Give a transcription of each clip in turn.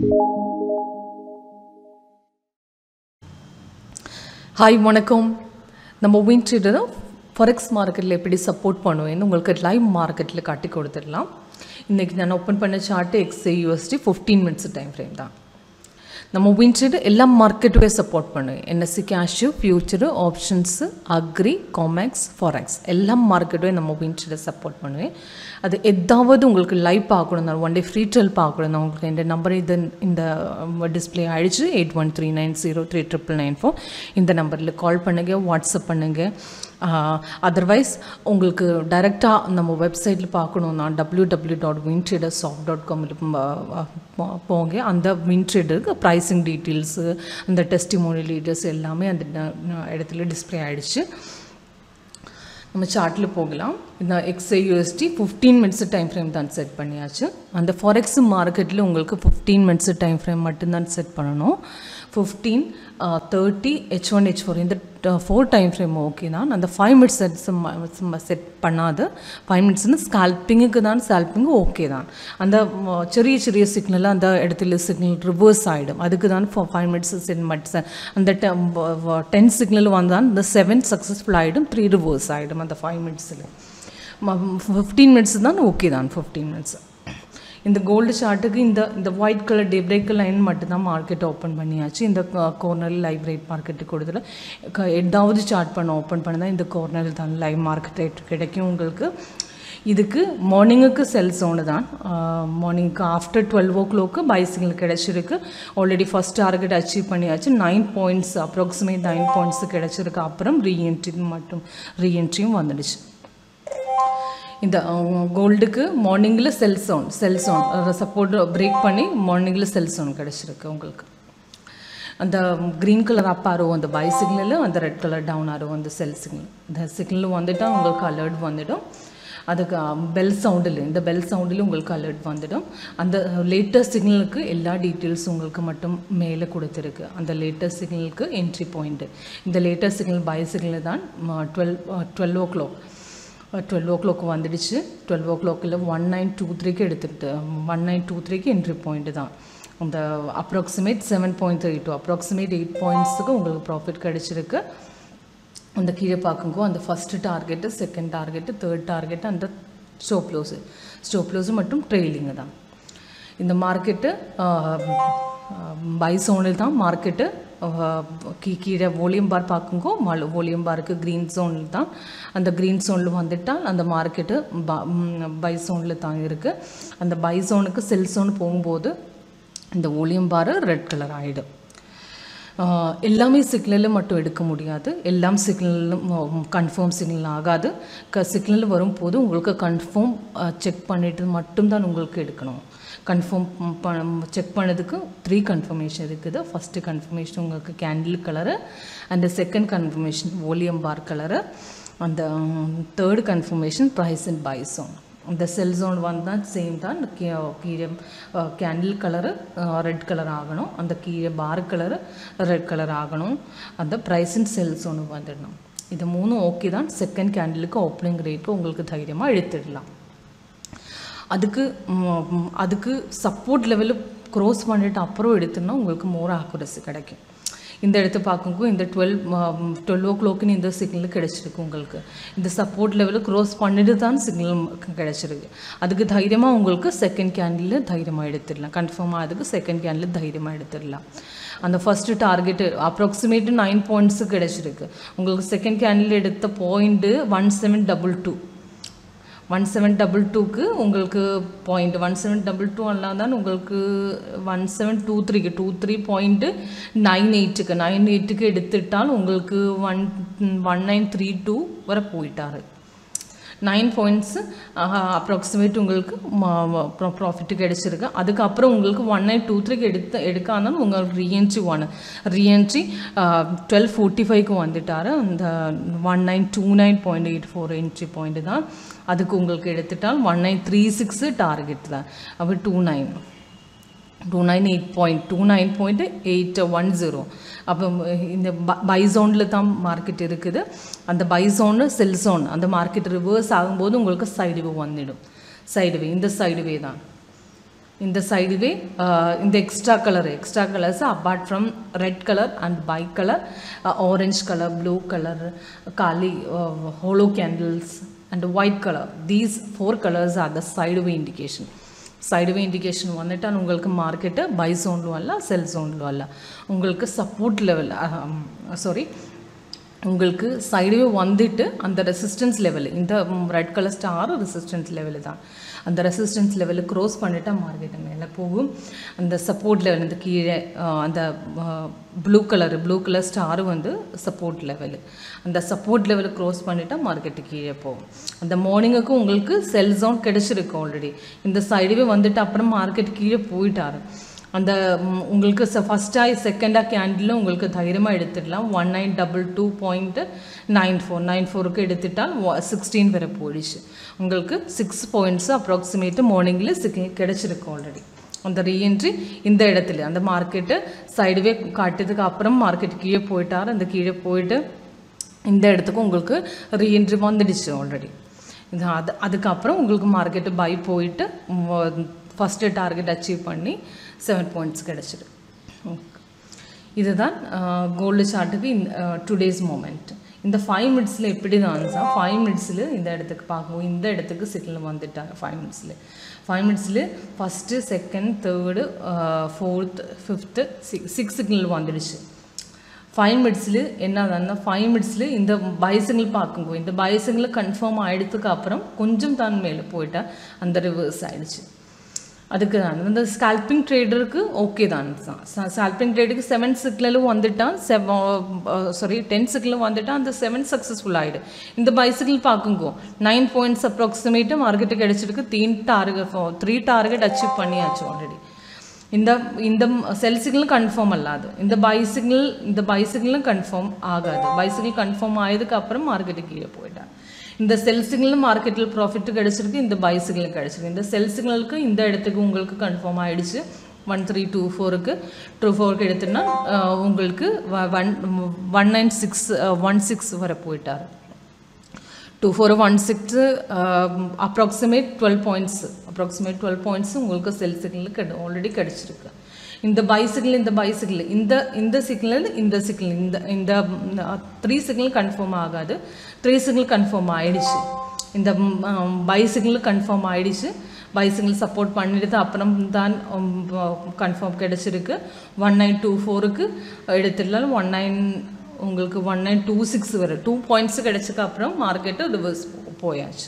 hi வணக்கம் நம்ம win ட்ரேடரை ஃபரெக்ஸ் மார்க்கெட்டில் எப்படி சப்போர்ட் பண்ணுவேன்னு உங்களுக்கு லைவ் மார்க்கெட்டில் காட்டி கொடுத்துடலாம் இன்றைக்கி நான் ஓப்பன் பண்ண chart XA USD fifteen minutes time frame தான் நம்ம வின் ட்ரேடு எல்லா மார்க்கெட்டுமே சப்போர்ட் பண்ணுவேன் NSE cash future options agri Comex forex எல்லா மார்க்கெட்டுமே நம்ம வின் ட்ரேடை சப்போர்ட் பண்ணுவேன் அது எதாவது உங்களுக்கு லைவ் பார்க்கணும் ஒன் டே ஃப்ரீ ட்ரெல் பார்க்கணும் உங்களுக்கு இந்த நம்பர் இது இந்த டிஸ்பிளே ஆயிடுச்சு eight one three nine zero three triple nine four இந்த நம்பரில் கால் பண்ணுங்கள் வாட்ஸ்அப் பண்ணுங்கள் அதர்வைஸ் உங்களுக்கு டைரெக்டாக நம்ம வெப்சைட்டில் பார்க்கணுன்னா W W dot win trader soft dot காமில் போங்க அந்த வின் ட்ரேடருக்கு ப்ரைஸிங் டீட்டெயில்ஸு அந்த டெஸ்டிமோனி லீடர்ஸ் எல்லாமே அந்த இடத்துல டிஸ்பிளே ஆகிடுச்சு நம்ம சார்ட்டில் போகலாம் இந்த XI USD fifteen minutes time frame தான் செட் பண்ணியாச்சு அந்த ஃபாரெக்ஸ் மார்க்கெட்டில் உங்களுக்கு ஃபிஃப்டீன் மினிட்ஸ் டைம் ஃப்ரேம் மட்டும்தான் செட் பண்ணணும் fifteen thirty H one H four இந்த ஃபோர் டைம் ஃப்ரேம் ஓகே தான் அந்த ஃபைவ் மினிட்ஸ் செட் செட் பண்ணாது ஃபைவ் மினிட்ஸ்னு ஸ்கால்பிங்குக்கு தான் ஸ்கால்பிங் ஓகே தான் அந்த சிறிய சிறிய சிக்னல் அந்த இடத்துல சிக்னல் ரிவர்ஸ் ஆகிடும் அதுக்கு தான் ஃபைவ் மினிட்ஸ் செட் மட்டும் அந்த டென் சிக்னல் வந்தால் இந்த செவன் சக்ஸஸ்ஃபுல் ஆகிடும் த்ரீ ரிவர்ஸ் ஆகிடும் அந்த ஃபைவ் மினிட்ஸில் ஃபிஃப்டீன் மினிட்ஸ் தான் ஓகே தான் ஃபிஃப்டீன் மினிட்ஸ் இந்த கோல்டு சார்ட்டுக்கு இந்த இந்த white colour day break line மட்டும்தான் மார்க்கெட் ஓப்பன் பண்ணியாச்சு இந்த கோர்னரில் லைவ் ரேட் மார்க்கெட்டு கொடுத்துல எட்டாவது சார்ட் பண்ண ஓப்பன் பண்ண தான் இந்த கோர்னரில் தான் லைவ் மார்க்கெட் ரேட் கிடைக்கும் உங்களுக்கு இதுக்கு மார்னிங்குக்கு செல் சோனு தான் மார்னிங்க்கு after twelve o'clock buy signal கிடச்சிருக்கு ஆல்ரெடி ஃபஸ்ட் டார்கெட் அச்சீவ் பண்ணியாச்சு nine points approximate nine points கிடச்சிருக்கு அப்புறம் ரீஎன்ட்ரி மட்டும் ரீஎன்ட்ரியும் வந்துடுச்சு இந்த கோல்டுக்கு மார்னிங்கில் sell zone sell zone support break பண்ணி மார்னிங்கில் செல் சோன் கிடச்சிருக்கு உங்களுக்கு அந்த க்ரீன் கலர் அப் ஆரோ அந்த பை சிக்னலும் அந்த ரெட் கலர் டவுன் ஆரோ அந்த செல் சிக்னல் இந்த சிக்னல் வந்துட்டால் உங்களுக்கு அலர்ட் வந்துடும் அதுக்கு பெல் சவுண்டில் இந்த பெல் சவுண்டில் உங்களுக்கு அலர்ட் வந்துடும் அந்த லேட்டஸ்ட் சிக்னலுக்கு எல்லா டீட்டெயில்ஸ் உங்களுக்கு மட்டும் மேலே கொடுத்துருக்கு அந்த லேட்டஸ்ட் சிக்னலுக்கு என்ட்ரி பாயிண்ட்டு இந்த லேட்டஸ்ட் சிக்னல் பை சிக்னல் தான் twelve twelve o'clock twelve o'clock வந்துடுச்சு டுவெல் ஓ கிளாக்கில் ஒன் நைன் டூ த்ரீக்கு எடுத்துக்கிட்டு ஒன் நைன் டூ த்ரீக்கு என்ட்ரி பாயிண்ட்டு தான் அந்த approximate seven point three two approximate eight பாயிண்ட்ஸுக்கு உங்களுக்கு ப்ராஃபிட் கிடச்சிருக்கு அந்த கீழே பார்க்குங்கோ அந்த first target second target third target அந்த ஸ்டோப் க்ளோஸு ஸ்டோப் க்ளோஸு மட்டும் ட்ரெயிலிங்கு தான் இந்த மார்க்கெட்டு பை சோனில் தான் மார்க்கெட்டு கீ கீழே வால்யூம் பார் பார்க்குங்கோ மல் வால்யூம் பாருக்கு க்ரீன் ஜோனில் தான் அந்த க்ரீன் ஜோனில் வந்துட்டால் அந்த மார்க்கெட்டு பை ஜோனில் தான் இருக்குது அந்த பை ஜோனுக்கு செல் ஜோன் போகும்போது இந்த வால்யூம் பார் ரெட் கலர் ஆகிடும் எல்லாமே சிக்னலில் மட்டும் எடுக்க முடியாது எல்லாம் சிக்னலும் கன்ஃபார்ம் சிக்னல் ஆகாது க சிக்னல் வரும்போது உங்களுக்கு கன்ஃபார்ம் செக் பண்ணிட்டு மட்டும்தான் உங்களுக்கு எடுக்கணும் கன்ஃபார்ம் ப செக் பண்ணதுக்கு த்ரீ கன்ஃபர்மேஷன் இருக்குது ஃபஸ்ட்டு கன்ஃபர்மேஷன் உங்களுக்கு candle colour and second confirmation volume bar colour அந்த third confirmation price and buy zone இந்த செல் ஜோன் வந்தால் சேம் தான் கீழே கேண்டில் கலரு ரெட் கலர் ஆகணும் அந்த கீழே பார் கலரு ரெட் கலர் ஆகணும் அந்த ப்ரைஸ் அண்ட் செல் ஜோனு வந்துடணும் இது மூணும் ஓகே தான் செகண்ட் கேண்டிலுக்கு ஓப்பனிங் ரேட்டு உங்களுக்கு தைரியமாக எடுத்துடலாம் அதுக்கு அதுக்கு சப்போர்ட் லெவலில் க்ரோஸ் பண்ணிட்டு அப்புறம் எடுத்தோம்னா உங்களுக்கு மோர் ஆக்குரசி கிடைக்கும் இந்த இடத்த பார்க்கும்போது இந்த டுவெல் டுவெல் ஓ கிளாக்குன்னு இந்த சிக்னல் கிடச்சிருக்கு உங்களுக்கு இந்த சப்போர்ட் லெவலில் க்ரோஸ் பண்ணிட்டு தான் சிக்னல் கிடச்சிருக்கு அதுக்கு தைரியமாக உங்களுக்கு செகண்ட் கேண்டில் தைரியமாக எடுத்துடலாம் கன்ஃபார்மாக அதுக்கு செகண்ட் கேண்டில் தைரியமாக எடுத்துடலாம் அந்த first target approximate nine points கிடச்சிருக்கு உங்களுக்கு செகண்ட் கேண்டில் எடுத்த point one seven double two one seven double டூக்கு உங்களுக்கு point one seven double two எல்லாம் தான் உங்களுக்கு ஒன் செவன் டூ த்ரீக்கு டூ த்ரீ பாயிண்ட்டு நைன் எயிட்டுக்கு நைன் எயிட்டுக்கு எடுத்துட்டால் உங்களுக்கு one one nine three two வரை போயிட்டாரு நைன் பாயிண்ட்ஸு அப்ராக்சிமேட் உங்களுக்கு ப்ராஃபிட்டு கிடச்சிருக்கு அதுக்கப்புறம் உங்களுக்கு ஒன் நைன் டூ த்ரீக்கு எடுத்து எடுக்காதான் உங்களுக்கு reentry one reentry twelve forty ஃபைவ்க்கு வந்துட்டார் அந்த one nine two nine point eight four entry point தான் அதுக்கு உங்களுக்கு எடுத்துட்டால் one nine three six target தான் அப்போ two nine two nine eight point two nine point eight one zero அப்போ இந்த பை ஜோனில் தான் மார்க்கெட் இருக்குது அந்த பை ஜோனு செல் ஜோன் அந்த மார்க்கெட் ரிவர்ஸ் ஆகும்போது உங்களுக்கு சைடு வே வந்துடும் சைடு வே இந்த சைடு வே தான் இந்த சைடுவே இந்த extra colour extra colours apart from red colour and by colour orange colour blue colour காலி hollow candles and white colour these four colours are the sideway indication sideway indication வந்துட்டு உங்களுக்கு market by ஜோன்லும் அல்ல செல் ஜோன்லும் அல்ல உங்களுக்கு support level sorry உங்களுக்கு sideway வந்துட்டு அந்த resistance level இந்த red colour star resistance level தான் அந்த ரெசிஸ்டன்ஸ் லெவலு க்ரோஸ் பண்ணிட்டா மார்க்கெட்டு மேலே போகும் அந்த சப்போர்ட் லெவல் இந்த கீழே அஹ், அந்த blue colour blue colour star வந்து சப்போர்ட் லெவலு அந்த சப்போர்ட் லெவலை க்ரோஸ் பண்ணிட்டா மார்க்கெட்டு கீழே போகும் அந்த மார்னிங்குக்கு உங்களுக்கு செல் ஜோன் கிடச்சிருக்கு ஆல்ரெடி இந்த சைடுவே வந்துட்டு அப்புறம் மார்க்கெட் கீழே போயிட்டாரு அந்த ம், உங்களுக்கு ஃபஸ்ட்டாக செகண்டாக கேண்டில் உங்களுக்கு தைரியமாக எடுத்துடலாம் one nine double two point nine four nine ஃபோருக்கு எடுத்துட்டால் சிக்ஸ்டீன் வரை போயிடுச்சு உங்களுக்கு சிக்ஸ் பாயிண்ட்ஸ் அப்ராக்சிமேட்டு மார்னிங்கில் சிக் கிடச்சிருக்கு ஆல்ரெடி அந்த ரீஎன்ட்ரி இந்த இடத்துல அந்த மார்க்கெட்டு சைடுவே காட்டியதுக்கு அப்புறம் மார்க்கெட் கீழே போயிட்டார் அந்த கீழே போயிட்டு இந்த இடத்துக்கு உங்களுக்கு ரீஎன்ட்ரி வந்துடுச்சு ஆல்ரெடி இது அது அதுக்கப்புறம் உங்களுக்கு மார்க்கெட்டு பை போயிட்டு ஃபஸ்ட்டு டார்கெட் அச்சீவ் பண்ணி செவன் பாயிண்ட்ஸ் கிடச்சிது இதுதான் கோல்டு சார்ட்டுக்கு இந்த டுடேஸ் மூமெண்ட் இந்த ஃபைவ் மினிட்ஸில் எப்படி தான் சார் ஃபைவ் மினிட்ஸில் இந்த இடத்துக்கு பார்க்கவும் இந்த இடத்துக்கு சிக்னல் வந்துட்டாங்க ஃபைவ் மினிட்ஸில் ஃபைவ் மினிட்ஸில் first second third fourth fifth six six signal வந்துடுச்சு ஃபைவ் மினிட்ஸில் என்னதான்னா ஃபைவ் மினிட்ஸில் இந்த பைசிங்கிள் பார்க்குங்க இந்த பைசிங்கிள் கன்ஃபார்ம் ஆகிடுறதுக்கு அப்புறம் கொஞ்சம் தான் மேலே போயிட்டா அந்த ரிவர்ஸ் ஆயிடுச்சு அதுக்கு தான் இந்த ஸ்கால்பிங் ட்ரேடருக்கு ஓகே தான் ஸ்கால்பிங் ட்ரேடுக்கு செவன் சிக்னலும் வந்துட்டான் செவ சாரி டென் சிக்னலும் வந்துட்டான் அந்த செவன் சக்ஸஸ்ஃபுல் ஆகிடு இந்த பைசிக்கிள் பார்க்குங்கோ நைன் பாயிண்ட்ஸ் அப்ராக்சிமேட்டு மார்க்கெட்டு கிடைச்சிருக்கு தீன் டார்கெட் த்ரீ டார்கெட் அச்சீவ் பண்ணியாச்சு ஆல்ரெடி இந்த இந்த செல் சிக்னல் கன்ஃபார்ம் அல்லாது இந்த பைசிக்கிள் இந்த பைசிக்கிளும் கன்ஃபார்ம் ஆகாது பைசிக்கிள் கன்ஃபார்ம் ஆயதுக்கு அப்புறம் மார்க்கெட்டு கீழே போயிட்டான் இந்த செல் சிக்னல் மார்க்கெட்டில் ப்ராஃபிட் கிடச்சிருக்கு இந்த பை சிக்னல் கிடச்சிருக்கு இந்த செல் சிக்னலுக்கு இந்த இடத்துக்கு உங்களுக்கு கன்ஃபார்ம் ஆயிடுச்சு ஒன் த்ரீ டூ ஃபோருக்கு டூ ஃபோருக்கு எடுத்தோன்னா உங்களுக்கு one one nine six one six வரை போயிட்டார் two four one six approximate twelve points approximate twelve points உங்களுக்கு செல் சிக்னல் கிட ஆல்ரெடி கிடச்சிருக்கு இந்த பைசிக்கிள் இந்த பைசிக்கிள் இந்த இந்த சிக்னல் இந்த சிக்னல் இந்த இந்த த்ரீ சிக்னல் கன்ஃபார்ம் ஆகாது த்ரீ சிக்னல் கன்ஃபார்ம் ஆயிடுச்சு இந்த பைசிக்கிள் கன்ஃபார்ம் ஆயிடுச்சு பைசிக்கிள் சப்போர்ட் பண்ணிட்டு அப்புறம் தான் கன்ஃபார்ம் கிடச்சிருக்கு ஒன் நைன் டூ ஃபோருக்கு எடுத்துடலாம் ஒன் நைன் உங்களுக்கு ஒன் நைன் டூ சிக்ஸ் வரை டூ பாயிண்ட்ஸ் கிடச்சதுக்கு அப்புறம் மார்க்கெட்டு ரிவர்ஸ் போயாச்சு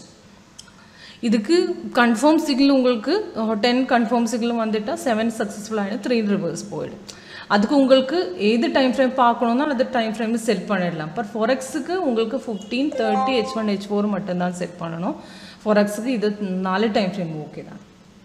இதுக்கு கன்ஃபார்ம் சிக்னல் உங்களுக்கு டென் கன்ஃபார்ம் சிக்னல் வந்துட்டால் செவன் சக்ஸஸ்ஃபுல் ஆகிடும் த்ரீ ரிவர்ஸ் போயிடும் அதுக்கு உங்களுக்கு எது டைம் ஃப்ரேம் பார்க்கணுன்னா அது டைம் ஃப்ரேம் செட் பண்ணிடலாம் பர் ஃபோரெக்ஸுக்கு உங்களுக்கு fifteen thirty H one H four மட்டும்தான் செட் பண்ணணும் ஃபோரெக்ஸுக்கு இது நாலு டைம் ஃப்ரேம் ஓகே தான்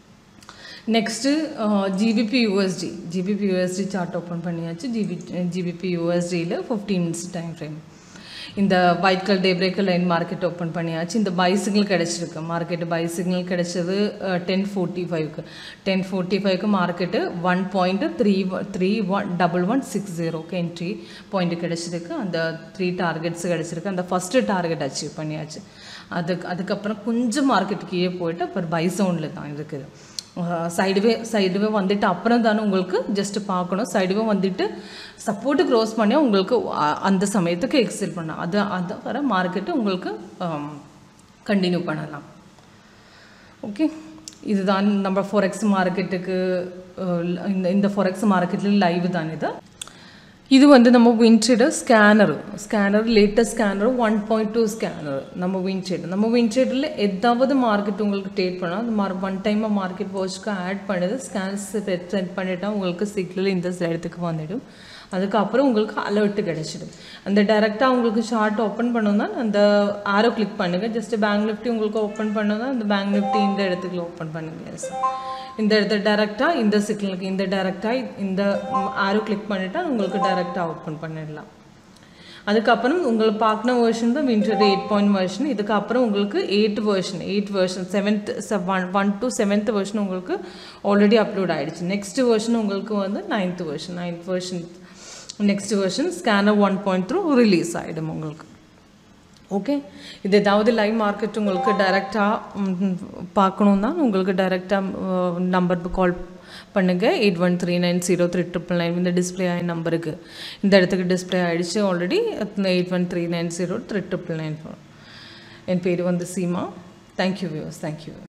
next GBP USD GBP USD chart open பண்ணியாச்சு ஜிபி ஜிபிபி யூஎஸ்டியில் ஃபிஃப்டீன் மினிட்ஸ் டைம் ஃப்ரேம் இந்த white colour day breaker line market open பண்ணியாச்சு இந்த பை சிக்னல் கிடச்சிருக்கு மார்க்கெட்டு பை சிக்னல் கிடச்சது டென் ஃபோர்ட்டி ஃபைவ்க்கு டென் ஃபோர்ட்டி ஃபைவ்க்கு market one point three three one double one six ஜீரோக்கு entry point கிடச்சிருக்கு அந்த த்ரீ டார்கெட்ஸ் கிடச்சிருக்கு அந்த ஃபஸ்ட்டு டார்கெட் அச்சீவ் பண்ணியாச்சு அதுக்கு அதுக்கப்புறம் கொஞ்சம் மார்க்கெட் கீழே போயிட்டு அப்புறம் பை சவுண்டில் தான் இருக்குது சைடுவே சைடுவே வந்துட்டு அப்புறம் தானே உங்களுக்கு ஜஸ்ட் பார்க்கணும் சைடுவே வந்துட்டு சப்போர்ட்டு க்ரோஸ் பண்ணி உங்களுக்கு அ- அந்த சமயத்துக்கு எக்ஸில் பண்ணலாம் அது அது வர மார்க்கெட்டு உங்களுக்கு கண்டினியூ பண்ணலாம் ஓகே இதுதான் நம்ம ஃபோரெக்ஸ் மார்க்கெட்டுக்கு இந்த இந்த ஃபோரெக்ஸ் மார்க்கெட்டில் லைவ் தான் இது இது வந்து நம்ம Wintrader scanner scanner latest scanner one point two scanner நம்ம வின்ட்ரேடர் நம்ம வின்ட்ரேடரில் எதாவது மார்க்கெட் உங்களுக்கு ட்ரேட் பண்ணால் அது மார் ஒன் டைம் மார்க்கெட் வாட்ச்க்கு ஆட் பண்ணது ஸ்கேன்ஸ் செட் பண்ணிட்டா உங்களுக்கு சிக்னல் இந்த இடத்துக்கு வந்துடும் அதுக்கப்புறம் உங்களுக்கு அலர்ட் கிடைச்சிடும் அந்த டைரெக்டாக உங்களுக்கு ஷார்ட் ஓப்பன் பண்ணோம்னா அந்த ஆரோ கிளிக் பண்ணுங்கள் ஜஸ்ட் பேங்க் நிஃப்டி உங்களுக்கு ஓப்பன் பண்ணோம்னா அந்த பேங்க் நிஃப்டி இந்த இடத்துக்கு ஓப்பன் பண்ணுங்க எஸ் இந்த இடத்துல டேரெக்டாக இந்த சிக்னலுக்கு இந்த டேரெக்டாக இந்த ஆரோ கிளிக் பண்ணிட்டா உங்களுக்கு டேரெக்டாக ஓப்பன் பண்ணிடலாம் அதுக்கப்புறம் உங்களுக்கு பார்க்கணும் வெர்ஷன் தான் வின்டர் எயிட் பாயிண்ட் வெர்ஷன் இதுக்கப்புறம் உங்களுக்கு eight version eight version seventh one one to seventh version உங்களுக்கு ஆல்ரெடி அப்லோட் ஆயிடுச்சு நெக்ஸ்ட் வெர்ஷன் உங்களுக்கு வந்து ninth version ninth version next version scanner one point three release ஆகிடும் உங்களுக்கு ஓகே இது ஏதாவது லைவ் மார்க்கெட் உங்களுக்கு டைரெக்டாக பார்க்கணுன்னா உங்களுக்கு டைரெக்டாக நம்பருக்கு கால் பண்ணுங்கள் eight one three nine zero three triple nine இந்த டிஸ்பிளே ஆய நம்பருக்கு இந்த இடத்துக்கு டிஸ்பிளே ஆகிடுச்சு already eight one three nine zero three triple nine என் பேர் வந்து சீமா தேங்க்யூ வியூஸ் தேங்க்யூ